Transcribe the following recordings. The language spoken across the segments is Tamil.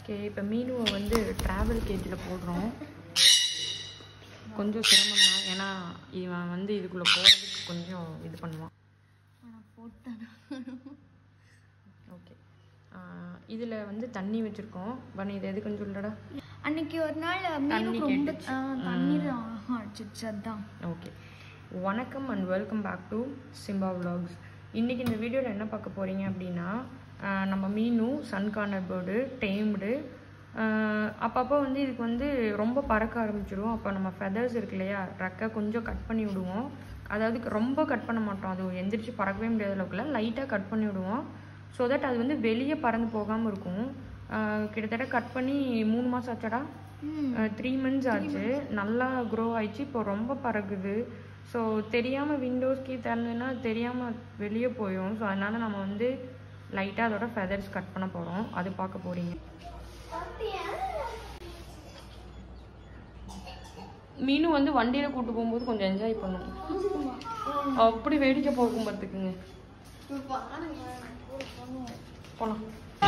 ஓகே இப்போ மீனுவை வந்து ட்ராவல் கேஜில் போடுறோம் கொஞ்சம் சிரமம் தான் ஏன்னா இவன் வந்து இதுக்குள்ளே போகிறதுக்கு கொஞ்சம் இது பண்ணுவான் ஓகே இதில் வந்து தண்ணி வச்சுருக்கோம் பண்ணி இது எதுக்குன்னு சொல்லுடா அன்னைக்கு ஒரு நாள் தண்ணி மீனுக்கு ரொம்ப கேட்டுச்சு. ஆ, தண்ணீர் அடிச்சிச்சு அதான் ஓகே வணக்கம் and welcome back to Simba vlogs இன்றைக்கி இந்த வீடியோவில் என்ன பார்க்க போகிறீங்க அப்படின்னா ஆஹ் நம்ம மீனு சன்கார்னர் பேர்டு டேம்டு அப்பப்போ வந்து இதுக்கு வந்து ரொம்ப பறக்க ஆரம்பிச்சிடும் அப்போ நம்ம ஃபெதர்ஸ் இருக்கு இல்லையா ரெக்கை கொஞ்சம் கட் பண்ணி விடுவோம் அதாவது ரொம்ப கட் பண்ண மாட்டோம் அது எந்திரிச்சு பறக்கவே முடியாத அளவுக்குல லைட்டாக கட் பண்ணி விடுவோம் ஸோ தட் அது வந்து வெளியே பறந்து போகாமல் இருக்கும் ஆஹ் கிட்டத்தட்ட கட் பண்ணி மூணு மாதம் ஆச்சாடா த்ரீ மந்த்ஸ் ஆச்சு நல்லா க்ரோ ஆயிடுச்சு இப்போ ரொம்ப பறக்குது ஸோ தெரியாமல் விண்டோஸ் கீ திறந்துன்னா தெரியாமல் வெளியே போயிடும் ஸோ அதனால நம்ம வந்து லைட்டாக அதோட ஃபெதர்ஸ் கட் பண்ண போகிறோம் அது பார்க்க போகிறீங்க மீனும் வந்து வண்டியில் கூட்டு போகும்போது கொஞ்சம் என்ஜாய் பண்ணும் அப்படி வேடிக்கை போகும் பார்த்துக்குங்க போகலாம்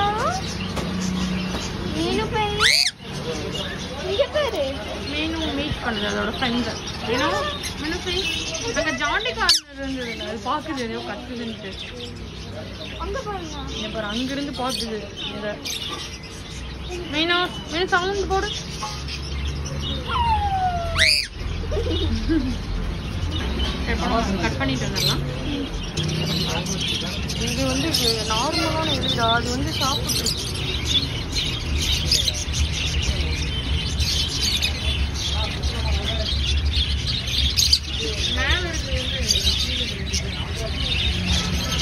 மீனு பேரு இங்க பேரு மீனு மீட் பண்ணுது அதோட ஃப்ரெண்ட்ஸை மீனு மீனு ஃப்ரெண்ட்ஸ் அங்கே ஜாண்டி கார்னர் இருந்தது அது பார்க்குது ஏதோ கத்துதுன்ட்டு அங்க பாருங்க இங்க பாரு அங்கிருந்து பார்த்துது இதை மீனா மீனு சவுண்ட் போடு கட் பண்ணிட்டு வந்துடலாம் இது வந்து நார்மலான எலிடா அது வந்து சாப்பிட்டு மேல இருக்கிறது வந்து கீழே விழுகுது.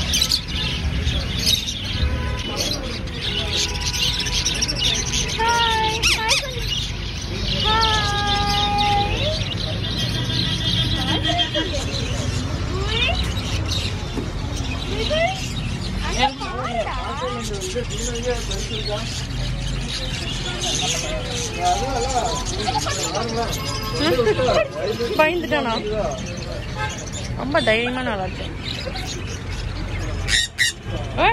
ஹாய் ஹாய் சொல்லு ஹாய் பயந்துட்டானா ரொம்ப தைரியமா நல்லா இருக்கு ஏ?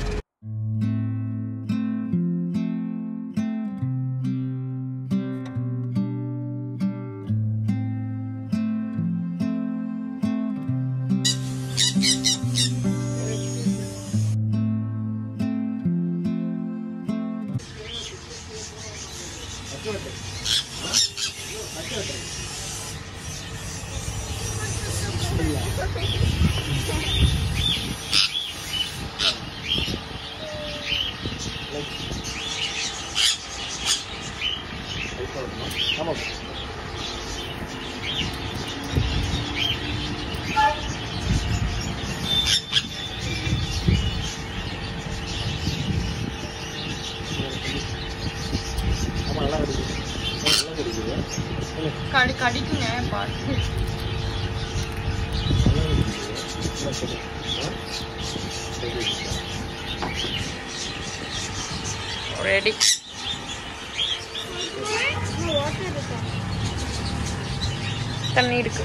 கடி கடிக்குங்க பார்த்து ரெடி தண்ணி இருக்கு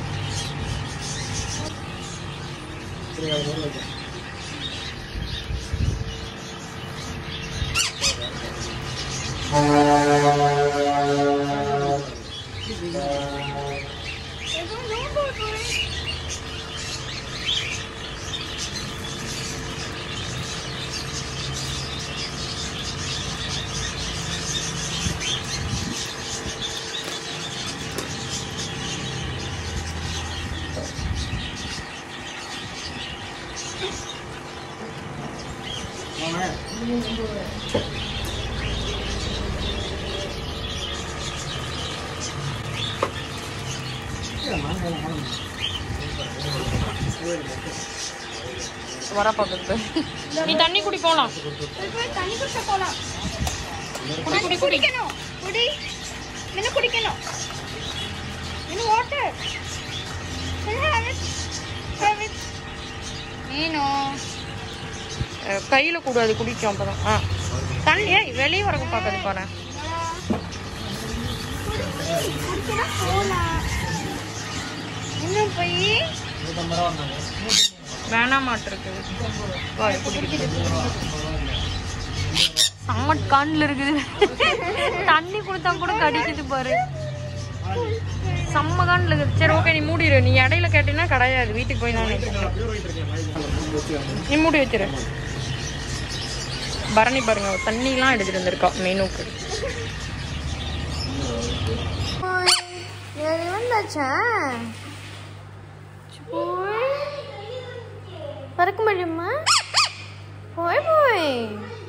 வர பக்கத்து நீ தண்ணி குடி போலாம் தண்ணி குடிச்ச போலாம் குடி குடி குடி குடிக்கணும் குடி என்ன குடிக்கணும் என்ன வாட்டர் மீனும் அஹ் கையில கூடாது குடிக்கும் அப்பதான் ஆ தண்ணி ஏய் வெளியே வரக்கு பார்க்காது பாரு குடிக்கணும் போலாம் இன்னும் போய் வேணாமாட்டு இருக்கு வா, குடிக்குது செம்ம காண்டில் இருக்குது தண்ணி கொடுத்தா கூட கடிக்குது பாரு செம்ம காண்டில் இருக்குது சரி ஓகே நீ மூடிடு நீ இடையில கேட்டீங்கன்னா கிடையாது வீட்டுக்கு போய் நான் நினைக்கிறேன் நீ மூடி வச்சிரு பரணி பாருங்க அவ தண்ணிலாம் எடுத்துட்டு வந்திருக்கா மெனுக்கு வந்தாச்சா போய் பறக்க முடியுமா போய் போய்